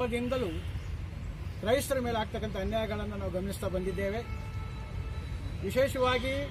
ಕಾಲದಿಂದಲೂ ಕ್ರೈಸ್ತರ ಮೇಲೆ ಆಗ್ತಕ್ಕಂಥ ಅನ್ಯಾಯಗಳನ್ನು ನಾವು ಗಮನಿಸ್ತಾ ಬಂದಿದ್ದೇವೆ ವಿಶೇಷವಾಗಿ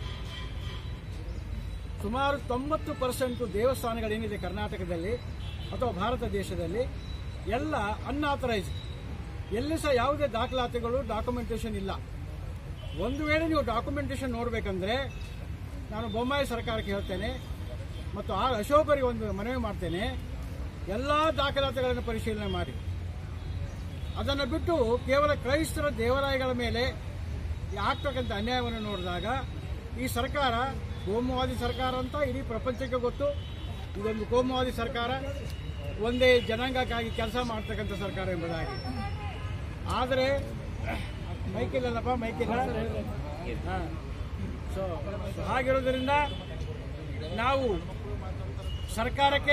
ಸುಮಾರು ತೊಂಬತ್ತು ಪರ್ಸೆಂಟ್ ದೇವಸ್ಥಾನಗಳೇನಿದೆ ಕರ್ನಾಟಕದಲ್ಲಿ ಅಥವಾ ಭಾರತ ದೇಶದಲ್ಲಿ ಎಲ್ಲ ಅನ್ಆಥರೈಸ್ಡ್ ಎಲ್ಲಿ ಸಹ ಯಾವುದೇ ದಾಖಲಾತಿಗಳು ಡಾಕ್ಯುಮೆಂಟೇಷನ್ ಇಲ್ಲ ಒಂದು ವೇಳೆ ನೀವು ಡಾಕ್ಯುಮೆಂಟೇಷನ್ ನೋಡಬೇಕಂದ್ರೆ ನಾನು ಬೊಮ್ಮಾಯಿ ಸರ್ಕಾರಕ್ಕೆ ಹೇಳ್ತೇನೆ ಮತ್ತು ಆ ಅಶೋಕರಿಗೆ ಒಂದು ಮನವಿ ಮಾಡ್ತೇನೆ ಎಲ್ಲ ದಾಖಲಾತಿಗಳನ್ನು ಪರಿಶೀಲನೆ ಮಾಡಿ ಅದನ್ನು ಬಿಟ್ಟು ಕೇವಲ ಕ್ರೈಸ್ತರ ದೇವರಾಯಗಳ ಮೇಲೆ ಆಗ್ತಕ್ಕಂಥ ಅನ್ಯಾಯವನ್ನು ನೋಡಿದಾಗ ಈ ಸರ್ಕಾರ ಕೋಮುವಾದಿ ಸರ್ಕಾರ ಅಂತ ಇಡೀ ಪ್ರಪಂಚಕ್ಕೆ ಗೊತ್ತು ಇದೊಂದು ಕೋಮುವಾದಿ ಸರ್ಕಾರ ಒಂದೇ ಜನಾಂಗಕ್ಕಾಗಿ ಕೆಲಸ ಮಾಡ್ತಕ್ಕಂಥ ಸರ್ಕಾರ ಎಂಬುದಾಗಿ ಆದರೆ ಮೈಕಿಲ್ಲಲ್ಲಪ್ಪ ಮೈಕಿಲ್ಲ ಹಾಂ ಸೊ ಹಾಗಿರೋದ್ರಿಂದ ನಾವು ಸರ್ಕಾರಕ್ಕೆ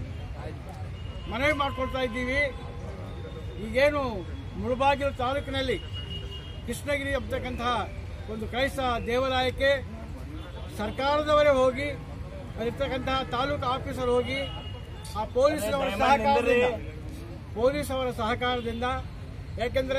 ಮನವಿ ಮಾಡ್ಕೊಳ್ತಾ ಇದ್ದೀವಿ ಈಗೇನು ಮುಳಬಾಗಿಲು ತಾಲೂಕಿನಲ್ಲಿ ಕೃಷ್ಣಗಿರಿ ಅಂತಕ್ಕಂತಹ ಒಂದು ಕ್ರೈಸ್ತ ದೇವಾಲಯಕ್ಕೆ ಸರ್ಕಾರದವರೇ ಹೋಗಿ ಅಲ್ಲಿರ್ತಕ್ಕಂತಹ ತಾಲೂಕು ಆಫೀಸರ್ ಹೋಗಿ ಆ ಪೊಲೀಸರವರ ಸಹಕಾರದಿಂದ ಪೊಲೀಸ್ ಅವರ ಸಹಕಾರದಿಂದ ಯಾಕೆಂದ್ರೆ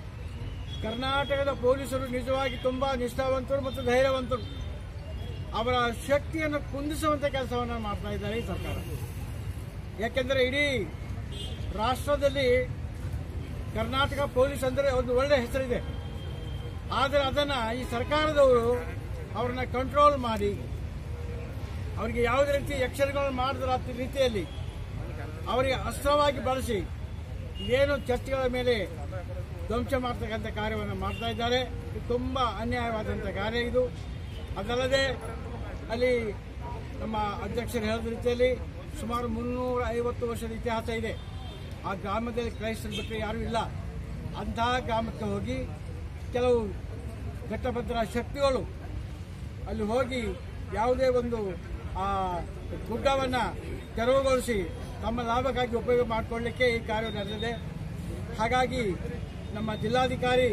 ಕರ್ನಾಟಕದ ಪೊಲೀಸರು ನಿಜವಾಗಿ ತುಂಬಾ ನಿಷ್ಠಾವಂತರು ಮತ್ತು ಧೈರ್ಯವಂತರು ಅವರ ಶಕ್ತಿಯನ್ನು ಕುಂದಿಸುವಂತ ಕೆಲಸವನ್ನು ಮಾಡ್ತಾ ಇದ್ದಾರೆ ಈ ಸರ್ಕಾರ ಯಾಕೆಂದ್ರೆ ಇಡೀ ರಾಷ್ಟ್ರದಲ್ಲಿ ಕರ್ನಾಟಕ ಪೊಲೀಸ್ ಅಂದರೆ ಒಂದು ಒಳ್ಳೆ ಹೆಸರಿದೆ ಆದರೆ ಅದನ್ನ ಈ ಸರ್ಕಾರದವರು ಅವರನ್ನ ಕಂಟ್ರೋಲ್ ಮಾಡಿ ಅವರಿಗೆ ಯಾವುದೇ ರೀತಿ ಯಕ್ಷಣಗಳನ್ನು ಮಾಡಿದ ರೀತಿಯಲ್ಲಿ ಅವರಿಗೆ ಅಸ್ತ್ರವಾಗಿ ಬಳಸಿ ಏನು ಚರ್ಚ್ಗಳ ಮೇಲೆ ಧ್ವಂಸ ಮಾಡ್ತಕ್ಕಂಥ ಕಾರ್ಯವನ್ನು ಮಾಡ್ತಾ ಇದ್ದಾರೆ ಇದು ತುಂಬಾ ಅನ್ಯಾಯವಾದಂಥ ಕಾರ್ಯ ಇದು ಅದಲ್ಲದೆ ಅಲ್ಲಿ ನಮ್ಮ ಅಧ್ಯಕ್ಷರು ಹೇಳಿದ ರೀತಿಯಲ್ಲಿ ಸುಮಾರು ಮುನ್ನೂರ ಐವತ್ತು ವರ್ಷದ ಇತಿಹಾಸ ಇದೆ ಆ ಗ್ರಾಮದಲ್ಲಿ ಕ್ರೈಸ್ತರು ಬಿಟ್ಟರೆ ಯಾರೂ ಇಲ್ಲ ಅಂತಹ ಗ್ರಾಮಕ್ಕೆ ಹೋಗಿ ಕೆಲವು ಘಟ್ಟಭದ್ರ ಶಕ್ತಿಗಳು ಅಲ್ಲಿ ಹೋಗಿ ಯಾವುದೇ ಒಂದು ಆ ಗುಡ್ಡವನ್ನು ತೆರವುಗೊಳಿಸಿ ತಮ್ಮ ಲಾಭಕ್ಕಾಗಿ ಉಪಯೋಗ ಮಾಡಿಕೊಳ್ಳಲಿಕ್ಕೆ ಈ ಕಾರ್ಯ ನಡೆದಿದೆ ಹಾಗಾಗಿ ನಮ್ಮ ಜಿಲ್ಲಾಧಿಕಾರಿ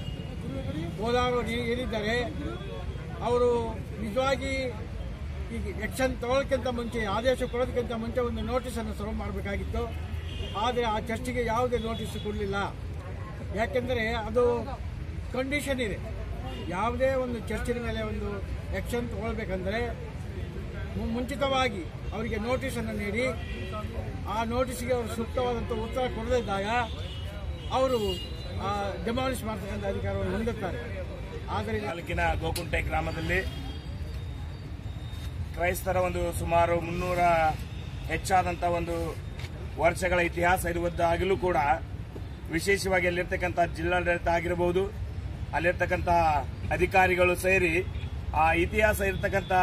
ಕೋಲಾರ ಏನಿದ್ದಾರೆ ಅವರು ನಿಜವಾಗಿ ಈಗ ಎಕ್ಷನ್ ತಗೊಳ್ಳೋಕ್ಕಿಂತ ಮುಂಚೆ ಆದೇಶ ಕೊಡೋದಕ್ಕಿಂತ ಮುಂಚೆ ಒಂದು ನೋಟಿಸನ್ನು ಸರ್ವ್ ಮಾಡಬೇಕಾಗಿತ್ತು ಆದರೆ ಆ ಚರ್ಚಿಗೆ ಯಾವುದೇ ನೋಟಿಸ್ ಕೊಡಲಿಲ್ಲ ಯಾಕೆಂದರೆ ಅದು ಕಂಡೀಷನ್ ಇದೆ ಯಾವುದೇ ಒಂದು ಚರ್ಚಿನ ಮೇಲೆ ಒಂದು ಆಕ್ಷನ್ ತಗೊಳ್ಬೇಕಂದ್ರೆ ಮು- ಮುಂಚಿತವಾಗಿ ಅವರಿಗೆ ನೋಟಿಸನ್ನು ನೀಡಿ ಆ ನೋಟಿಸ್ಗೆ ಅವರು ಸೂಕ್ತವಾದಂಥ ಉತ್ತರ ಕೊಡದಿದ್ದಾಗ ಅವರು ಡೆಮಾಲಿಷ್ ಮಾಡ್ತಕ್ಕಂಥ ಅಧಿಕಾರವನ್ನು ಹೊಂದುತ್ತಾರೆ ಆದರೆ ತಾಲೂಕಿನ ಗೋಕುಂಟೆ ಗ್ರಾಮದಲ್ಲಿ ಕ್ರೈಸ್ತರ ಒಂದು ಸುಮಾರು ಮುನ್ನೂರ ಹೆಚ್ಚಾದಂತ ಒಂದು ವರ್ಷಗಳ ಇತಿಹಾಸ ಇರುವುದಾಗಲೂ ಕೂಡ ವಿಶೇಷವಾಗಿ ಅಲ್ಲಿರ್ತಕ್ಕಂಥ ಜಿಲ್ಲಾಡಳಿತ ಆಗಿರಬಹುದು ಅಲ್ಲಿರ್ತಕ್ಕಂಥ ಅಧಿಕಾರಿಗಳು ಸೇರಿ ಆ ಇತಿಹಾಸ ಇರತಕ್ಕಂಥ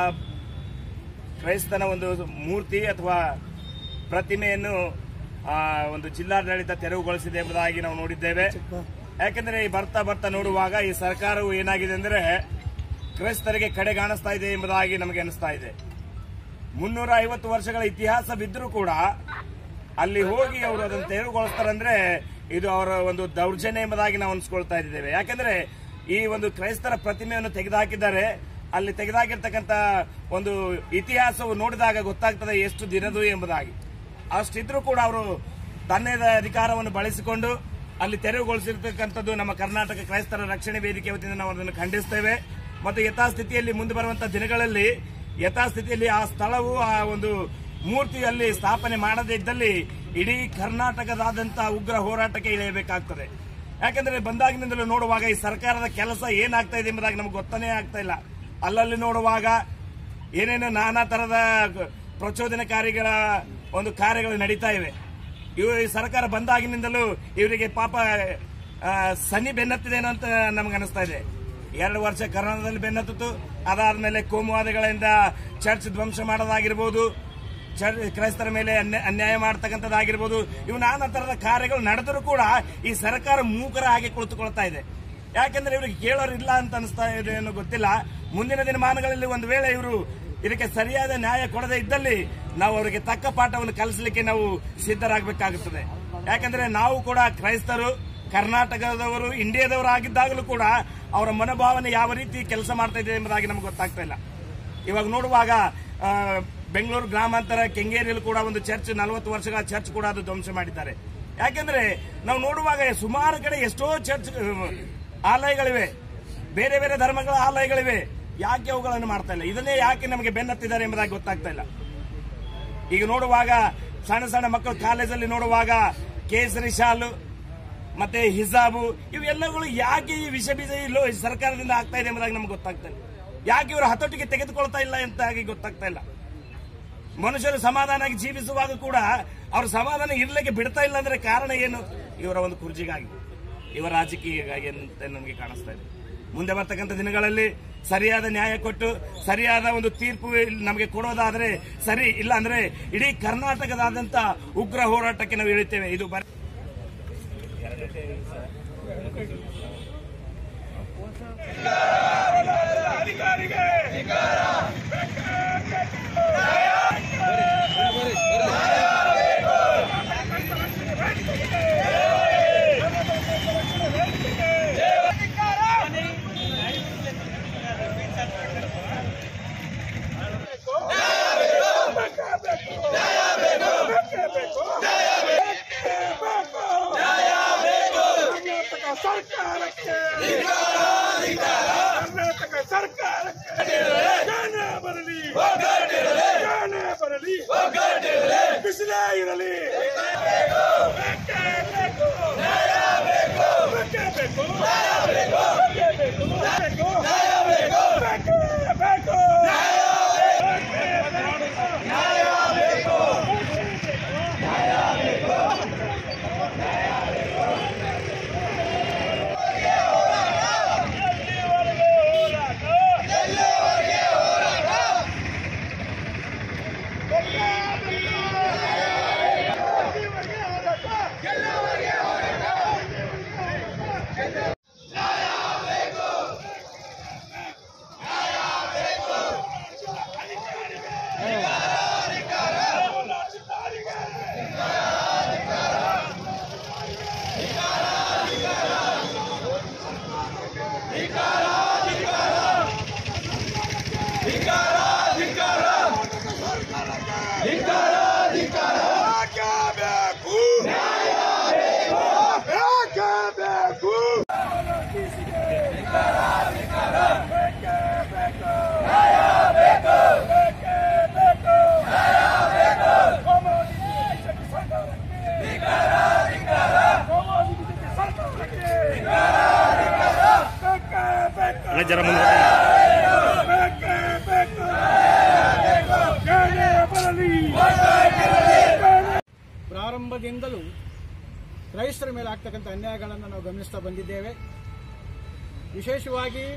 ಕ್ರೈಸ್ತನ ಒಂದು ಮೂರ್ತಿ ಅಥವಾ ಪ್ರತಿಮೆಯನ್ನು ಆ, ಒಂದು ಜಿಲ್ಲಾಡಳಿತ ತೆರವುಗೊಳಿಸಿದೆ ಎಂಬುದಾಗಿ ನಾವು ನೋಡಿದ್ದೇವೆ ಯಾಕೆಂದ್ರೆ ಈ ಬರ್ತಾ ಬರ್ತಾ ನೋಡುವಾಗ ಈ ಸರ್ಕಾರವು ಏನಾಗಿದೆ ಅಂದ್ರೆ ಕ್ರೈಸ್ತರಿಗೆ ಕಡೆಗಾಣಿಸ್ತಾ ಇದೆ ಎಂಬುದಾಗಿ ನಮಗೆ ಅನಿಸ್ತಾ ಇದೆ ಮುನ್ನೂರ ಐವತ್ತು ವರ್ಷಗಳ ಇತಿಹಾಸ ಬಿದ್ದರೂ ಕೂಡ ಅಲ್ಲಿ ಹೋಗಿ ಅವರು ಅದನ್ನು ತೆರವುಗೊಳಿಸ್ತಾರಂದ್ರೆ ಇದು ಅವರ ಒಂದು ದೌರ್ಜನ್ಯ ಎಂಬುದಾಗಿ ನಾವು ಅನ್ಸ್ಕೊಳ್ತಾ ಇದ್ದೇವೆ ಯಾಕೆಂದ್ರೆ ಈ ಒಂದು ಕ್ರೈಸ್ತರ ಪ್ರತಿಮೆಯನ್ನು ತೆಗೆದುಹಾಕಿದ್ದಾರೆ ಅಲ್ಲಿ ತೆಗೆದುಹಾಕಿರ್ತಕ್ಕಂಥ ಒಂದು ಇತಿಹಾಸವು ನೋಡಿದಾಗ ಗೊತ್ತಾಗ್ತದೆ ಎಷ್ಟು ದಿನದು ಎಂಬುದಾಗಿ ಅಷ್ಟಿದ್ರೂ ಕೂಡ ಅವರು ತನ್ನದೇ ಅಧಿಕಾರವನ್ನು ಬಳಸಿಕೊಂಡು ಅಲ್ಲಿ ತೆರವುಗೊಳಿಸಿರ್ತಕ್ಕಂಥದ್ದು ನಮ್ಮ ಕರ್ನಾಟಕ ಕ್ರೈಸ್ತರ ರಕ್ಷಣೆ ವೇದಿಕೆ ವತಿಯಿಂದ ನಾವು ಅದನ್ನು ಖಂಡಿಸ್ತೇವೆ ಮತ್ತು ಯಥಾಸ್ಥಿತಿಯಲ್ಲಿ ಮುಂದೆ ಬರುವಂತಹ ದಿನಗಳಲ್ಲಿ ಯಥಾಸ್ಥಿತಿಯಲ್ಲಿ ಆ ಸ್ಥಳವು ಆ ಒಂದು ಮೂರ್ತಿಯಲ್ಲಿ ಸ್ಥಾಪನೆ ಮಾಡದೇ ಇದ್ದಲ್ಲಿ ಇಡೀ ಕರ್ನಾಟಕದಾದಂತಹ ಉಗ್ರ ಹೋರಾಟಕ್ಕೆ ಇಳಿಯಬೇಕಾಗ್ತದೆ ಯಾಕಂದ್ರೆ ಬಂದಾಗಿನಿಂದಲೂ ನೋಡುವಾಗ ಈ ಸರ್ಕಾರದ ಕೆಲಸ ಏನಾಗ್ತಾ ಇದೆ ಎಂಬುದಾಗಿ ನಮ್ಗೆ ಗೊತ್ತಾನೇ ಆಗ್ತಾ ಇಲ್ಲ ಅಲ್ಲಲ್ಲಿ ನೋಡುವಾಗ ಏನೇನು ನಾನಾ ತರದ ಪ್ರಚೋದನಕಾರಿಗಳ ಒಂದು ಕಾರ್ಯಗಳು ನಡೀತಾ ಇವೆ ಇವು ಈ ಸರ್ಕಾರ ಬಂದಾಗಿನಿಂದಲೂ ಇವರಿಗೆ ಪಾಪ ಆ, ಸನಿ ಬೆನ್ನತ್ತಿದೇನೋ ಅಂತ ನಮ್ಗೆ ಅನಿಸ್ತಾ ಇದೆ ಎರಡು ವರ್ಷ ಕರೋನಾದಲ್ಲಿ ಬೆನ್ನತ್ತಿತ್ತು ಅದಾದ್ಮೇಲೆ ಕೋಮುವಾದಿಗಳಿಂದ ಚರ್ಚ್ ಧ್ವಂಸ ಮಾಡೋದಾಗಿರ್ಬೋದು ಚರ್- ಕ್ರೈಸ್ತರ ಮೇಲೆ ಅನ್ಯ- ಅನ್ಯಾಯ ಮಾಡ್ತಕ್ಕಂಥದ್ದಾಗಿರ್ಬೋದು ಇವು ನಾನಾ ತರದ ಕಾರ್ಯಗಳು ನಡೆದರೂ ಕೂಡ ಈ ಸರ್ಕಾರ ಮೂಕರ ಹಾಗೆ ಕುಳಿತುಕೊಳ್ತಾ ಇದೆ ಯಾಕೆಂದ್ರೆ ಇವರಿಗೆ ಕೇಳೋರು ಇಲ್ಲ ಅಂತ ಅನಿಸ್ತಾ ಇದೆ ಏನೋ ಗೊತ್ತಿಲ್ಲ ಮುಂದಿನ ದಿನಮಾನಗಳಲ್ಲಿ ಒಂದು ವೇಳೆ ಇವರು ಇದಕ್ಕೆ ಸರಿಯಾದ ನ್ಯಾಯ ಕೊಡದೇ ಇದ್ದಲ್ಲಿ ನಾವು ಅವರಿಗೆ ತಕ್ಕ ಪಾಠವನ್ನು ಕಲಿಸಲಿಕ್ಕೆ ನಾವು ಸಿದ್ಧರಾಗಬೇಕಾಗುತ್ತದೆ ಯಾಕಂದ್ರೆ ನಾವು ಕೂಡ ಕ್ರೈಸ್ತರು ಕರ್ನಾಟಕದವರು ಇಂಡಿಯಾದವರು ಆಗಿದ್ದಾಗಲೂ ಕೂಡ ಅವರ ಮನೋಭಾವನೆ ಯಾವ ರೀತಿ ಕೆಲಸ ಮಾಡ್ತಾ ಇದೆ ಎಂಬುದಾಗಿ ನಮ್ಗೆ ಗೊತ್ತಾಗ್ತಾ ಇಲ್ಲ ಇವಾಗ ನೋಡುವಾಗ ಆ, ಬೆಂಗಳೂರು ಗ್ರಾಮಾಂತರ ಕೆಂಗೇರಿಯಲ್ಲಿ ಕೂಡ ಒಂದು ಚರ್ಚ್ ನಲವತ್ತು ವರ್ಷಗಳ ಚರ್ಚ್ ಕೂಡ ಅದು ಧ್ವಂಸ ಮಾಡಿದ್ದಾರೆ ಯಾಕಂದ್ರೆ ನಾವು ನೋಡುವಾಗ ಸುಮಾರು ಕಡೆ ಎಷ್ಟೋ ಚರ್ಚ್ ಆಲಯಗಳಿವೆ ಬೇರೆ ಬೇರೆ ಧರ್ಮಗಳ ಆಲಯಗಳಿವೆ ಯಾಕೆ ಅವುಗಳನ್ನು ಮಾಡ್ತಾ ಇಲ್ಲ ಇದನ್ನೇ ಯಾಕೆ ನಮಗೆ ಬೆನ್ನತ್ತಿದ್ದಾರೆ ಎಂಬುದಾಗಿ ಗೊತ್ತಾಗ್ತಾ ಇಲ್ಲ ಈಗ ನೋಡುವಾಗ ಸಣ್ಣ ಸಣ್ಣ ಮಕ್ಕಳು ಕಾಲೇಜಲ್ಲಿ ನೋಡುವಾಗ ಕೇಸರಿ ಶಾಲು ಮತ್ತೆ ಹಿಜಾಬು ಇವೆಲ್ಲಗಳು ಯಾಕೆ ಈ ವಿಷ ಬೀಜ ಈ ಲೋ- ಸರ್ಕಾರದಿಂದ ಆಗ್ತಾ ಇದೆ ಎಂಬುದಾಗಿ ನಮ್ಗೆ ಗೊತ್ತಾಗ್ತಾ ಇಲ್ಲ ಯಾಕೆ ಇವರು ಹತೋಟಿಗೆ ತೆಗೆದುಕೊಳ್ತಾ ಇಲ್ಲ ಅಂತ ಆಗಿ ಗೊತ್ತಾಗ್ತಾ ಇಲ್ಲ ಮನುಷ್ಯರು ಸಮಾಧಾನವಾಗಿ ಜೀವಿಸುವಾಗ ಕೂಡ ಅವ್ರ ಸಮಾಧಾನ ಇರ್ಲಿಕ್ಕೆ ಬಿಡ್ತಾ ಇಲ್ಲ ಅಂದ್ರೆ ಕಾರಣ ಏನು ಇವರ ಒಂದು ಕುರ್ಜಿಗಾಗಿ ಇವರ ರಾಜಕೀಯಗಾಗಿ ಅಂತ ನಮಗೆ ಕಾಣಿಸ್ತಾ ಇದೆ ಮುಂದೆ ಬರ್ತಕ್ಕಂಥ ದಿನಗಳಲ್ಲಿ ಸರಿಯಾದ ನ್ಯಾಯ ಕೊಟ್ಟು ಸರಿಯಾದ ಒಂದು ತೀರ್ಪು ಇಲ್ಲಿ ನಮಗೆ ಕೊಡೋದಾದ್ರೆ ಸರಿ ಇಲ್ಲ ಅಂದ್ರೆ ಇಡೀ ಕರ್ನಾಟಕದಾದ್ಯಂತ ಉಗ್ರ ಹೋರಾಟಕ್ಕೆ ನಾವು ಇಳಿತೇವೆ ಇದು ಬರ ಕರ್ನಾಟಕ ಸರ್ಕಾರಕ್ಕೆ ಕರ್ನಾಟಕ ಸರ್ಕಾರಕ್ಕೆ ಜ್ಞಾನ ಬರಲಿ ಜ್ಞಾನ ಬರಲಿ ಬಿಸಿಲೇ ಇರಲಿ ಬೇಕೇ ಬೇಕು ಬೇಕೇ ಬೇಕು ಬೇಕೇ ಬೇಕು ಬೇಕೇ ಬೇಕು ಬೇಕು ಬೇಕು ಜರ ಮುಂದೆ ಪ್ರಾರಂಭದಿಂದಲೂ ಕ್ರೈಸ್ತರ ಮೇಲೆ ಆಗ್ತಕ್ಕಂಥ ಅನ್ಯಾಯಗಳನ್ನು ನಾವು ಗಮನಿಸ್ತಾ ಬಂದಿದ್ದೇವೆ ವಿಶೇಷವಾಗಿ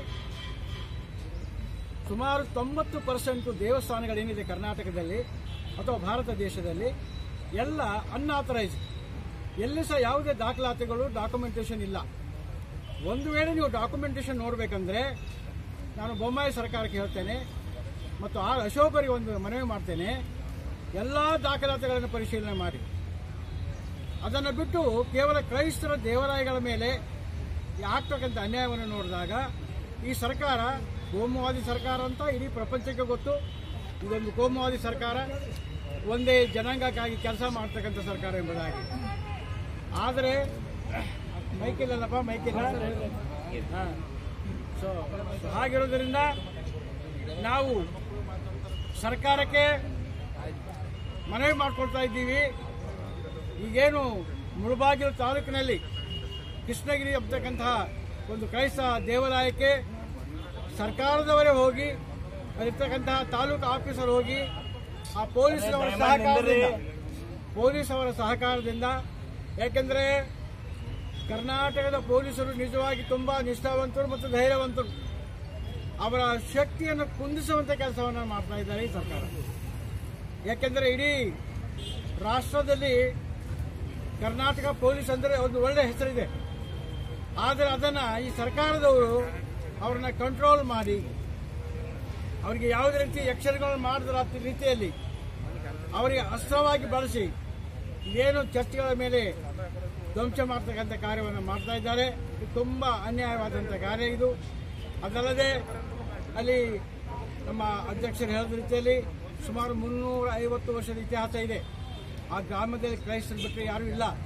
ಸುಮಾರು ತೊಂಬತ್ತು ಪರ್ಸೆಂಟ್ ದೇವಸ್ಥಾನಗಳೇನಿದೆ ಕರ್ನಾಟಕದಲ್ಲಿ ಅಥವಾ ಭಾರತ ದೇಶದಲ್ಲಿ ಎಲ್ಲ ಅನ್ಆಥರೈಸ್ಡ್ ಎಲ್ಲಿ ಸಹ ಯಾವುದೇ ದಾಖಲಾತಿಗಳು ಡಾಕ್ಯುಮೆಂಟೇಷನ್ ಇಲ್ಲ ಒಂದು ವೇಳೆ ನೀವು ಡಾಕ್ಯುಮೆಂಟೇಷನ್ ನೋಡಬೇಕಂದ್ರೆ ನಾನು ಬೊಮ್ಮಾಯಿ ಸರ್ಕಾರಕ್ಕೆ ಹೇಳ್ತೇನೆ ಮತ್ತು ಆ ಅಶೋಕರಿಗೆ ಒಂದು ಮನವಿ ಮಾಡ್ತೇನೆ ಎಲ್ಲ ದಾಖಲಾತಿಗಳನ್ನು ಪರಿಶೀಲನೆ ಮಾಡಿ ಅದನ್ನು ಬಿಟ್ಟು ಕೇವಲ ಕ್ರೈಸ್ತರ ದೇವಾಲಯಗಳ ಮೇಲೆ ಆಗ್ತಕ್ಕಂಥ ಅನ್ಯಾಯವನ್ನು ನೋಡಿದಾಗ ಈ ಸರ್ಕಾರ ಕೋಮುವಾದಿ ಸರ್ಕಾರ ಅಂತ ಇಡೀ ಪ್ರಪಂಚಕ್ಕೆ ಗೊತ್ತು ಇದೊಂದು ಕೋಮುವಾದಿ ಸರ್ಕಾರ ಒಂದೇ ಜನಾಂಗಕ್ಕಾಗಿ ಕೆಲಸ ಮಾಡ್ತಕ್ಕಂಥ ಸರ್ಕಾರ ಎಂಬುದಾಗಿ ಆದರೆ ಮೈಕಿಲ್ಲಲ್ಲಪ್ಪ ಮೈಕಿಲ್ಲ ಹಾಂ ಸೊ ಹಾಗಿರೋದ್ರಿಂದ ನಾವು ಸರ್ಕಾರಕ್ಕೆ ಮನವಿ ಮಾಡ್ಕೊಳ್ತಾ ಇದ್ದೀವಿ ಈಗೇನು ಮುಳಬಾಗಿಲು ತಾಲೂಕಿನಲ್ಲಿ ಕೃಷ್ಣಗಿರಿ ಅಂತಕ್ಕಂತಹ ಒಂದು ಕ್ರೈಸ್ತ ದೇವಾಲಯಕ್ಕೆ ಸರ್ಕಾರದವರೇ ಹೋಗಿ ಅಲ್ಲಿರ್ತಕ್ಕಂತಹ ತಾಲೂಕು ಆಫೀಸರ್ ಹೋಗಿ ಆ ಪೊಲೀಸರವರ ಸಹಕಾರದಿಂದ ಪೊಲೀಸ್ ಅವರ ಸಹಕಾರದಿಂದ ಯಾಕೆಂದರೆ ಕರ್ನಾಟಕದ ಪೊಲೀಸರು ನಿಜವಾಗಿ ತುಂಬಾ ನಿಷ್ಠಾವಂತರು ಮತ್ತು ಧೈರ್ಯವಂತರು ಅವರ ಶಕ್ತಿಯನ್ನು ಕುಂದಿಸುವಂತ ಕೆಲಸವನ್ನು ಮಾಡ್ತಾ ಇದ್ದಾರೆ ಈ ಸರ್ಕಾರ ಯಾಕೆಂದರೆ ಇಡೀ ರಾಷ್ಟ್ರದಲ್ಲಿ ಕರ್ನಾಟಕ ಪೊಲೀಸ್ ಅಂದರೆ ಒಂದು ಒಳ್ಳೆ ಹೆಸರಿದೆ ಆದರೆ ಅದನ್ನ ಈ ಸರ್ಕಾರದವರು ಅವ್ರನ್ನ ಕಂಟ್ರೋಲ್ ಮಾಡಿ ಅವರಿಗೆ ಯಾವುದೇ ರೀತಿ ಯಕ್ಷಣಗಳನ್ನು ಮಾಡಿದ ರೀತಿಯಲ್ಲಿ ಅವರಿಗೆ ಅಸ್ತ್ರವಾಗಿ ಬಳಸಿ ಏನು ಚರ್ಚ್ಗಳ ಮೇಲೆ ಧ್ವಂಸ ಮಾಡ್ತಕ್ಕಂಥ ಕಾರ್ಯವನ್ನು ಮಾಡ್ತಾ ಇದ್ದಾರೆ ಇದು ತುಂಬ ಅನ್ಯಾಯವಾದಂಥ ಕಾರ್ಯ ಇದು ಅದಲ್ಲದೆ ಅಲ್ಲಿ ನಮ್ಮ ಅಧ್ಯಕ್ಷರು ಹೇಳಿದ ರೀತಿಯಲ್ಲಿ ಸುಮಾರು ಮುನ್ನೂರ ಐವತ್ತು ವರ್ಷದ ಇತಿಹಾಸ ಇದೆ ಆ ಗ್ರಾಮದಲ್ಲಿ ಕ್ರೈಸ್ತರು ಬಿಟ್ಟರೆ ಯಾರೂ ಇಲ್ಲ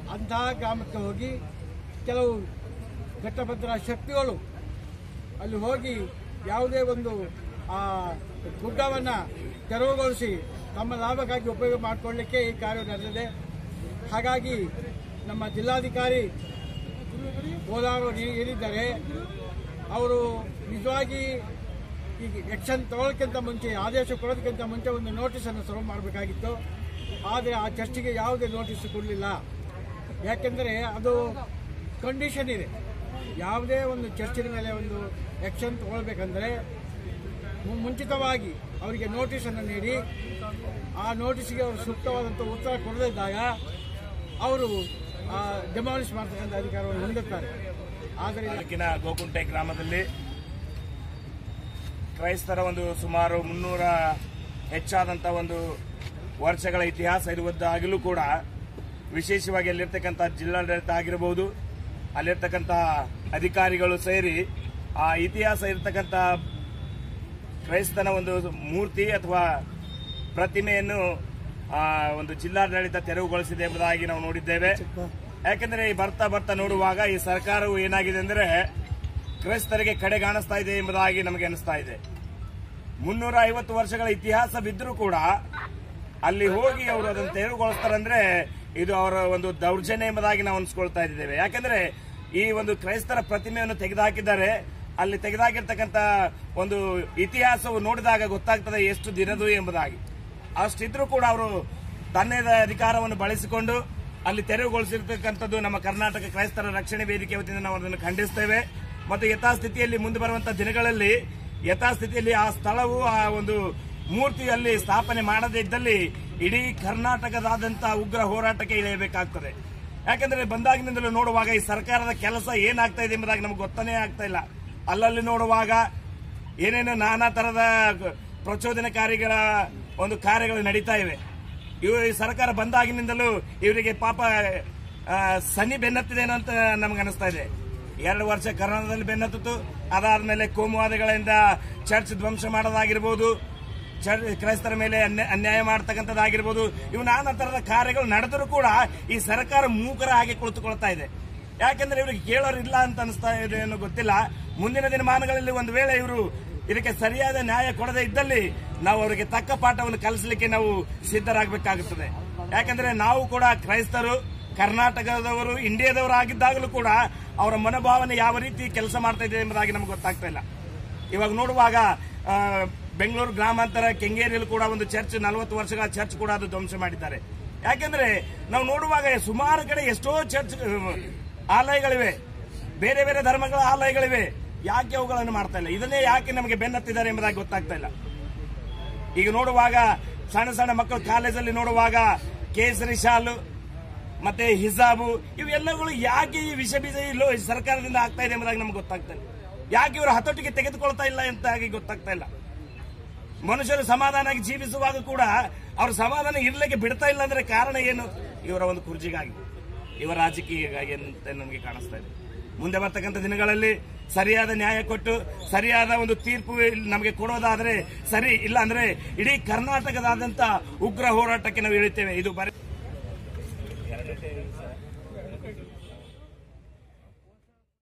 ಅಂತಹ ಗ್ರಾಮಕ್ಕೆ ಹೋಗಿ ಕೆಲವು ಘಟ್ಟಭದ್ರ ಶಕ್ತಿಗಳು ಅಲ್ಲಿ ಹೋಗಿ ಯಾವುದೇ ಒಂದು ಆ ಗುಡ್ಡವನ್ನು ತೆರವುಗೊಳಿಸಿ ತಮ್ಮ ಲಾಭಕ್ಕಾಗಿ ಉಪಯೋಗ ಮಾಡಿಕೊಳ್ಳಿಕ್ಕೆ ಈ ಕಾರ್ಯ ನಡೆದಿದೆ ಹಾಗಾಗಿ ನಮ್ಮ ಜಿಲ್ಲಾಧಿಕಾರಿ ಗೋದಾವರಿ ನೀ- ನೀಡಿದ್ದಾರೆ ಅವರು ನಿಜವಾಗಿ ಈಗ ಎಕ್ಷನ್ ತಗೊಳ್ಳೋಕ್ಕಿಂತ ಮುಂಚೆ ಆದೇಶ ಕೊಡೋದಕ್ಕಿಂತ ಮುಂಚೆ ಒಂದು ನೋಟಿಸನ್ನು ಸರ್ವ್ ಮಾಡಬೇಕಾಗಿತ್ತು ಆದರೆ ಆ ಚರ್ಚಿಗೆ ಯಾವುದೇ ನೋಟಿಸ್ ಕೊಡಲಿಲ್ಲ ಯಾಕೆಂದರೆ ಅದು ಕಂಡೀಷನ್ ಇದೆ ಯಾವುದೇ ಒಂದು ಚರ್ಚಿನ ಮೇಲೆ ಒಂದು ಆಕ್ಷನ್ ತಗೊಳ್ಬೇಕಂದ್ರೆ ಮು- ಮುಂಚಿತವಾಗಿ ಅವರಿಗೆ ನೋಟಿಸನ್ನು ನೀಡಿ ಆ ನೋಟಿಸ್ಗೆ ಅವರು ಸೂಕ್ತವಾದಂಥ ಉತ್ತರ ಕೊಡದಿದ್ದಾಗ ಅವರು ಡೆಮಾಲಿಷ್ ಮಾಡ್ತಕ್ಕಂಥ ಅಧಿಕಾರವನ್ನು ಹೊಂದುತ್ತಾರೆ ಆದರೆ ತಾಲೂಕಿನ ಗೋಕುಂಟೆ ಗ್ರಾಮದಲ್ಲಿ ಕ್ರೈಸ್ತರ ಒಂದು ಸುಮಾರು ಮುನ್ನೂರ ಹೆಚ್ಚಾದಂಥ ಒಂದು ವರ್ಷಗಳ ಇತಿಹಾಸ ಇರುವುದಾಗಲೂ ಕೂಡ ವಿಶೇಷವಾಗಿ ಅಲ್ಲಿರ್ತಕ್ಕಂಥ ಜಿಲ್ಲಾಡಳಿತ ಆಗಿರಬಹುದು ಅಲ್ಲಿರ್ತಕ್ಕಂಥ ಅಧಿಕಾರಿಗಳು ಸೇರಿ ಆ ಇತಿಹಾಸ ಇರತಕ್ಕಂಥ ಕ್ರೈಸ್ತನ ಒಂದು ಮೂರ್ತಿ ಅಥವಾ ಪ್ರತಿಮೆಯನ್ನು ಆ, ಒಂದು ಜಿಲ್ಲಾಡಳಿತ ತೆರವುಗೊಳಿಸಿದೆ ಎಂಬುದಾಗಿ ನಾವು ನೋಡಿದ್ದೇವೆ ಯಾಕೆಂದ್ರೆ ಈ ಬರ್ತಾ ಬರ್ತಾ ನೋಡುವಾಗ ಈ ಸರ್ಕಾರವು ಏನಾಗಿದೆ ಅಂದ್ರೆ ಕ್ರೈಸ್ತರಿಗೆ ಕಡೆಗಾಣಿಸ್ತಾ ಇದೆ ಎಂಬುದಾಗಿ ನಮಗೆ ಅನಿಸ್ತಾ ಇದೆ ಮುನ್ನೂರ ಐವತ್ತು ವರ್ಷಗಳ ಇತಿಹಾಸ ಬಿದ್ದರೂ ಕೂಡ ಅಲ್ಲಿ ಹೋಗಿ ಅವರು ಅದನ್ನು ತೆರವುಗೊಳಿಸ್ತಾರಂದ್ರೆ ಇದು ಅವರ ಒಂದು ದೌರ್ಜನ್ಯ ಎಂಬುದಾಗಿ ನಾವು ಅನ್ಸ್ಕೊಳ್ತಾ ಇದ್ದೇವೆ ಯಾಕಂದ್ರೆ ಈ ಒಂದು ಕ್ರೈಸ್ತರ ಪ್ರತಿಮೆಯನ್ನು ತೆಗೆದುಹಾಕಿದ್ದಾರೆ ಅಲ್ಲಿ ತೆಗೆದುಹಾಕಿರ್ತಕ್ಕಂಥ ಒಂದು ಇತಿಹಾಸವು ನೋಡಿದಾಗ ಗೊತ್ತಾಗ್ತದೆ ಎಷ್ಟು ದಿನದು ಎಂಬುದಾಗಿ ಅಷ್ಟಿದ್ರೂ ಕೂಡ ಅವರು ತನ್ನದ ಅಧಿಕಾರವನ್ನು ಬಳಸಿಕೊಂಡು ಅಲ್ಲಿ ತೆರವುಗೊಳಿಸಿರ್ತಕ್ಕಂಥದ್ದು ನಮ್ಮ ಕರ್ನಾಟಕ ಕ್ರೈಸ್ತರ ರಕ್ಷಣೆ ವೇದಿಕೆ ವತಿಯಿಂದ ನಾವು ಅದನ್ನು ಖಂಡಿಸ್ತೇವೆ ಮತ್ತು ಯಥಾಸ್ಥಿತಿಯಲ್ಲಿ ಮುಂದೆ ಬರುವಂತಹ ದಿನಗಳಲ್ಲಿ ಯಥಾಸ್ಥಿತಿಯಲ್ಲಿ ಆ ಸ್ಥಳವು ಆ ಒಂದು ಮೂರ್ತಿ ಅಲ್ಲಿ ಸ್ಥಾಪನೆ ಮಾಡದೇ ಇದ್ದಲ್ಲಿ ಇಡೀ ಕರ್ನಾಟಕದಾದ್ಯಂತ ಉಗ್ರ ಹೋರಾಟಕ್ಕೆ ಇಳಿಯಬೇಕಾಗ್ತದೆ ಯಾಕಂದ್ರೆ ಬಂದಾಗಿನಿಂದಲೂ ನೋಡುವಾಗ ಈ ಸರ್ಕಾರದ ಕೆಲಸ ಏನಾಗ್ತಾ ಇದೆ ಎಂಬುದಾಗಿ ನಮ್ಗೆ ಗೊತ್ತಾನೇ ಆಗ್ತಾ ಇಲ್ಲ ಅಲ್ಲಲ್ಲಿ ನೋಡುವಾಗ ಏನೇನು ನಾನಾ ತರದ ಪ್ರಚೋದನಕಾರಿಗಳ ಒಂದು ಕಾರ್ಯಗಳು ನಡೀತಾ ಇವೆ ಇವು ಈ ಸರ್ಕಾರ ಬಂದಾಗಿನಿಂದಲೂ ಇವರಿಗೆ ಪಾಪ ಆ, ಸನಿ ಬೆನ್ನತ್ತಿದೇನೋ ಅಂತ ನಮ್ಗೆ ಅನಿಸ್ತಾ ಇದೆ ಎರಡು ವರ್ಷ ಕರೋನಾದಲ್ಲಿ ಬೆನ್ನತ್ತಿತ್ತು ಅದಾದ್ಮೇಲೆ ಕೋಮುವಾದಿಗಳಿಂದ ಚರ್ಚ್ ಧ್ವಂಸ ಮಾಡೋದಾಗಿರ್ಬೋದು ಚರ್- ಕ್ರೈಸ್ತರ ಮೇಲೆ ಅನ್ಯ- ಅನ್ಯಾಯ ಮಾಡ್ತಕ್ಕಂಥದ್ದಾಗಿರ್ಬೋದು ಇವು ನಾನಾ ತರದ ಕಾರ್ಯಗಳು ನಡೆದರೂ ಕೂಡ ಈ ಸರ್ಕಾರ ಮೂಕರ ಹಾಗೆ ಕುಳಿತುಕೊಳ್ತಾ ಇದೆ ಯಾಕೆಂದ್ರೆ ಇವರಿಗೆ ಕೇಳೋರು ಇಲ್ಲ ಅಂತ ಅನಿಸ್ತಾ ಇದೆ ಏನೋ ಗೊತ್ತಿಲ್ಲ ಮುಂದಿನ ದಿನಮಾನಗಳಲ್ಲಿ ಒಂದು ವೇಳೆ ಇವರು ಇದಕ್ಕೆ ಸರಿಯಾದ ನ್ಯಾಯ ಕೊಡದೇ ಇದ್ದಲ್ಲಿ ನಾವು ಅವರಿಗೆ ತಕ್ಕ ಪಾಠವನ್ನು ಕಲಿಸಲಿಕ್ಕೆ ನಾವು ಸಿದ್ಧರಾಗಬೇಕಾಗುತ್ತದೆ ಯಾಕಂದ್ರೆ ನಾವು ಕೂಡ ಕ್ರೈಸ್ತರು ಕರ್ನಾಟಕದವರು ಇಂಡಿಯಾದವರು ಆಗಿದ್ದಾಗಲೂ ಕೂಡ ಅವರ ಮನೋಭಾವನೆ ಯಾವ ರೀತಿ ಕೆಲಸ ಮಾಡ್ತಾ ಇದೆ ಎಂಬುದಾಗಿ ನಮ್ಗೆ ಗೊತ್ತಾಗ್ತಾ ಇಲ್ಲ ಇವಾಗ ನೋಡುವಾಗ ಆ, ಬೆಂಗಳೂರು ಗ್ರಾಮಾಂತರ ಕೆಂಗೇರಿಯಲ್ಲಿ ಕೂಡ ಒಂದು ಚರ್ಚ್ ನಲವತ್ತು ವರ್ಷಗಳ ಚರ್ಚ್ ಕೂಡ ಅದು ಧ್ವಂಸ ಮಾಡಿದ್ದಾರೆ ಯಾಕೆಂದ್ರೆ ನಾವು ನೋಡುವಾಗ ಸುಮಾರು ಕಡೆ ಎಷ್ಟೋ ಚರ್ಚ್ ಆ, ಆಲಯಗಳಿವೆ ಬೇರೆ ಬೇರೆ ಧರ್ಮಗಳ ಆಲಯಗಳಿವೆ ಯಾಕೆ ಅವುಗಳನ್ನು ಮಾಡ್ತಾ ಇಲ್ಲ ಇದನ್ನೇ ಯಾಕೆ ನಮಗೆ ಬೆನ್ನತ್ತಿದ್ದಾರೆ ಎಂಬುದಾಗಿ ಗೊತ್ತಾಗ್ತಾ ಇಲ್ಲ ಈಗ ನೋಡುವಾಗ ಸಣ್ಣ ಸಣ್ಣ ಮಕ್ಕಳು ಕಾಲೇಜಲ್ಲಿ ನೋಡುವಾಗ ಕೇಸರಿ ಶಾಲು ಮತ್ತೆ ಹಿಜಾಬು ಇವೆಲ್ಲಗಳು ಯಾಕೆ ಈ ವಿಷ ಬೀಜ ಇಲ್ಲೋ ಈ ಸರ್ಕಾರದಿಂದ ಆಗ್ತಾ ಇದೆ ಎಂಬುದಾಗಿ ನಮ್ಗೆ ಗೊತ್ತಾಗ್ತಾ ಇಲ್ಲ ಯಾಕೆ ಇವರು ಹತೋಟಿಗೆ ತೆಗೆದುಕೊಳ್ತಾ ಇಲ್ಲ ಅಂತ ಆಗಿ ಗೊತ್ತಾಗ್ತಾ ಇಲ್ಲ ಮನುಷ್ಯರು ಸಮಾಧಾನವಾಗಿ ಜೀವಿಸುವಾಗ ಕೂಡ ಅವ್ರ ಸಮಾಧಾನ ಇರ್ಲಿಕ್ಕೆ ಬಿಡ್ತಾ ಇಲ್ಲ ಅಂದ್ರೆ ಕಾರಣ ಏನು ಇವರ ಒಂದು ಕುರ್ಜಿಗಾಗಿ ಇವರ ರಾಜಕೀಯಗಾಗಿ ಅಂತ ನಮಗೆ ಕಾಣಿಸ್ತಾ ಇದೆ ಮುಂದೆ ಬರ್ತಕ್ಕಂಥ ದಿನಗಳಲ್ಲಿ ಸರಿಯಾದ ನ್ಯಾಯ ಕೊಟ್ಟು ಸರಿಯಾದ ಒಂದು ತೀರ್ಪು ಇಲ್ಲಿ ನಮಗೆ ಕೊಡೋದಾದ್ರೆ ಸರಿ ಇಲ್ಲ ಅಂದ್ರೆ ಇಡೀ ಕರ್ನಾಟಕದಾದ್ಯಂತ ಉಗ್ರ ಹೋರಾಟಕ್ಕೆ ನಾವು ಇಳಿತೇವೆ ಇದು ಬರೀ